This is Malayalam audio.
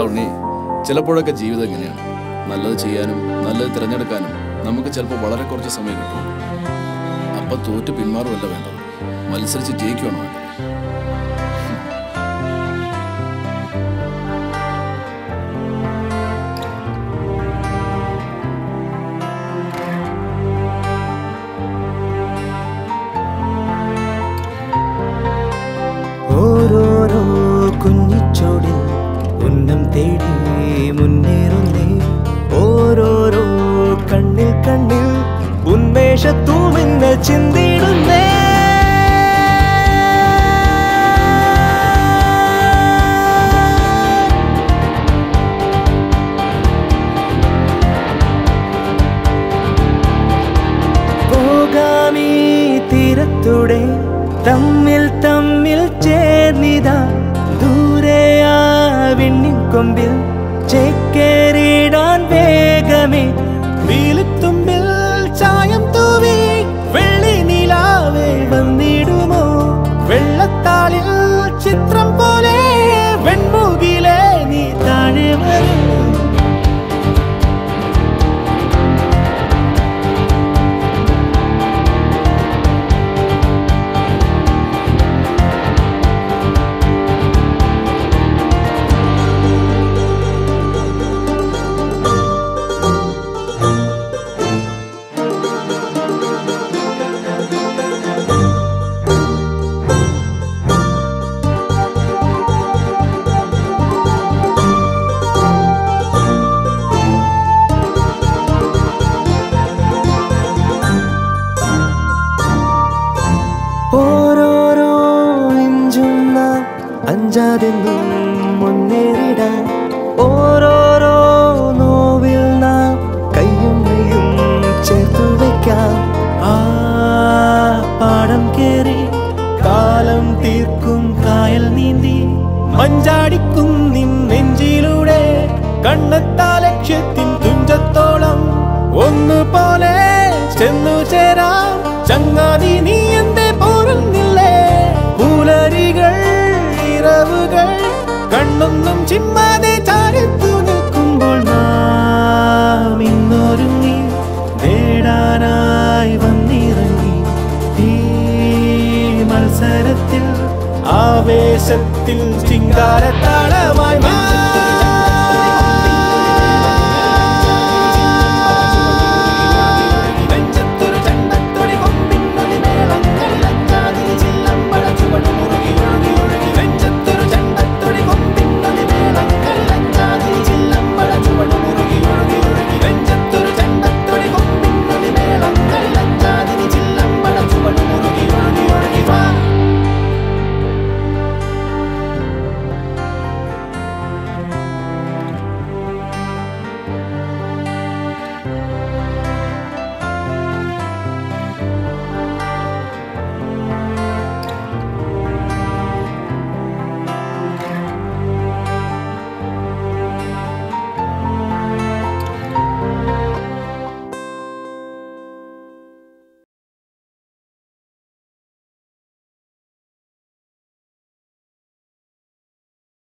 ഉണ്ണി ചിലപ്പോഴൊക്കെ ജീവിതം ഇങ്ങനെയാണ് നല്ലത് ചെയ്യാനും നല്ലത് തിരഞ്ഞെടുക്കാനും നമുക്ക് ചിലപ്പോൾ വളരെ കുറച്ച് സമയം കിട്ടും അപ്പൊ തോറ്റ് പിന്മാറുമല്ല വേണ്ടത് മത്സരിച്ച് ജയിക്കുകയാണ് വേണ്ടത് ഓരോരോ കുഞ്ഞിച്ചോടിൽ ഉന്നം തേടി മുന്നേറുന്നേ ഓരോരോ കണ്ണിൽ കണ്ണിൽ ഉന്മേഷത്തൂമിന്ന് ചിന്തിടുന്നേ പോകാമീ തീരത്തൂടെ തമ്മിൽ തമ്മിൽ ചേർന്നിതാ ദൂരെയാ വിണ്ണിൻ കൊമ്പിൽ ചേക്കേറിടാൻ വേഗമേ വീലുത്തുമ്പിൽ ചായം തൂവി വെള്ളി നിലാവേ വന്നിടുമോ വെള്ളത്താളിൽ ചിത്രം പോലെ വെൺമുകിലേ നീ താഴെ വരും ഓരോരോ ഇഞ്ചും നാം അഞ്ചാതെന്നും മുന്നേറിടാൻ ഓരോരോ നോവിൽ നാം കയ്യും മെയ്യും ചേർത്തു വയ്ക്കാം ആ പാടം കേറി കാലം തീർക്കും കായൽ നീന്തി മഞ്ചാടിക്കും നിൻ നെഞ്ചിലൂടെ കണ്ണെത്താ ലക്ഷ്യത്തിൻ തുഞ്ചത്തോളം ഒന്നുപോലെ ചെന്നു ചേരാം ചങ്ങാതി നീ എന്തേ പോരുന്നില്ലേ പുലരികൾ ഇറവുകൾ കണ്ണൊന്നും ചിമ്മാതെ ചാരത്തു നിൽക്കുമ്പോൾ നാം ഇന്നൊരുങ്ങി നേടാനായി വന്നിറങ്ങി ഈ മത്സരത്തിൽ ആവേശത്തിൽ ചിങ്കാരത്താളമായി